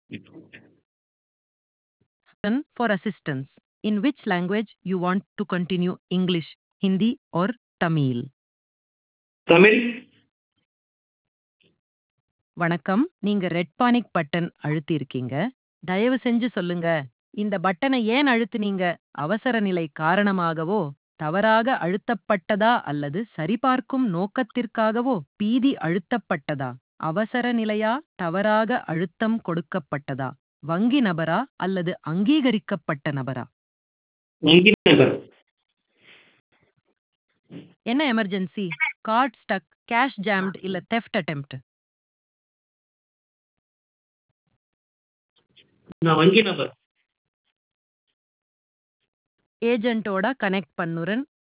button for assistance. In which language you want to continue English, Hindi or Tamil? Tamil வணக்கம் நீங்க red panic button அழுத்தி இருக்கீங்க தயவு செஞ்சு சொல்லுங்க இந்த பட்டனை ஏன் அழுத்துனீங்க அவசர நிலை காரணமாகவோ தவறாக அழுத்தப்பட்டதா அல்லது சரிபார்க்கும் நோக்கத்திற்காகவோ பீதி அழுத்தப்பட்டதா அவசர நிலையா தவறாக அழுத்தம் கொடுக்கப்பட்டதா வங்கி நபரா அல்லது அங்கீகரிக்கப்பட்ட நபரா வங்கி நபர் என்ன emergency card stuck cash jammed இல்ல தெஃப்ட் அட்டெம்ப்ட் நான் வங்கி நபர் ஏஜென்ட்டோட கனெக்ட் பண்ணுறேன்